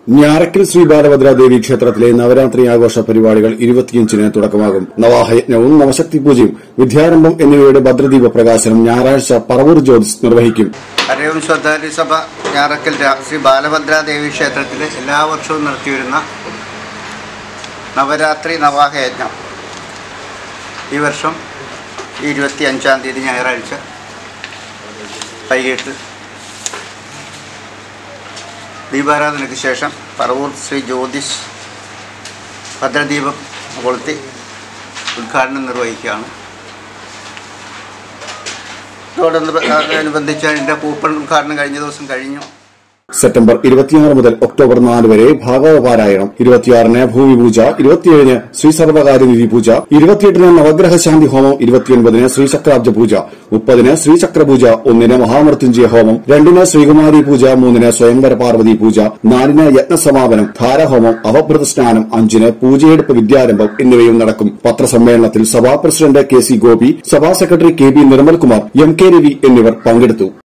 ഞാറക്കൽ ശ്രീ ബാലഭദ്ര ദേവി ക്ഷേത്രത്തിലെ നവരാത്രി ആഘോഷ പരിപാടികൾ ഇരുപത്തിയഞ്ചിന് തുടക്കമാകും നവാഹയജ്ഞവും നവശക്തി പൂജയും വിദ്യാരംഭം എന്നിവയുടെ ഭദ്രദീപ പ്രകാശനം ഞായറാഴ്ച പറവൂർ ജ്യോതിസ് നിർവഹിക്കും കരയും സ്വകാര്യ സഭ ഞാറക്കൽ രാ- ശ്രീ ബാലഭദ്ര ദേവി ക്ഷേത്രത്തിൽ എല്ലാ വർഷവും നടത്തിവരുന്ന നവരാത്രി നവാഹയജ്ഞം ഈ വർഷം ഇരുപത്തി അഞ്ചാം തീയതി ഞായറാഴ്ച വൈകിട്ട് ദീപാരാധനയ്ക്ക് ശേഷം പറവൂർ ശ്രീ ജ്യോതിഷ് ഭദ്രദീപം കൊളുത്തി ഉദ്ഘാടനം നിർവഹിക്കുകയാണ് ഇതോടനുബന്ധിച്ച് അതിൻ്റെ കൂപ്പൺ ഉദ്ഘാടനം കഴിഞ്ഞ ദിവസം കഴിഞ്ഞു സെപ്റ്റംബർ ഇരുപത്തിയാറ് മുതൽ ഒക്ടോബർ നാല് വരെ ഭാഗവത പാരായണം ഇരുപത്തിയാറിന് ഭൂമി പൂജ ഇരുപത്തിയേഴിന് ശ്രീ സർവകാര്യനിധി പൂജ ഇരുപത്തിയെട്ടിന് നവഗ്രഹ ശാന്തി ഹോമം ഇരുപത്തിയൊൻപതിന് ശ്രീചക്രാബ്ജ പൂജ മുപ്പതിന് ശ്രീചക്ര പൂജ ഒന്നിന് മഹാമൃത്യുഞ്ജയ ഹോമം രണ്ടിന് ശ്രീകുമാരി പൂജ മൂന്നിന് സ്വയംവര പാർവതി പൂജ നാലിന് യജ്ഞസമാപനം ധാരഹോമം അവഭൃത സ്നാനം അഞ്ചിന് പൂജയെടുപ്പ് വിദ്യാരംഭം എന്നിവയും നടക്കും പത്രസമ്മേളനത്തിൽ സഭാ പ്രസിഡന്റ് കെ സി ഗോപി സഭാ secretary K B Nirmalkumar M K Ravi എന്നിവർ പങ്കെടുത്തു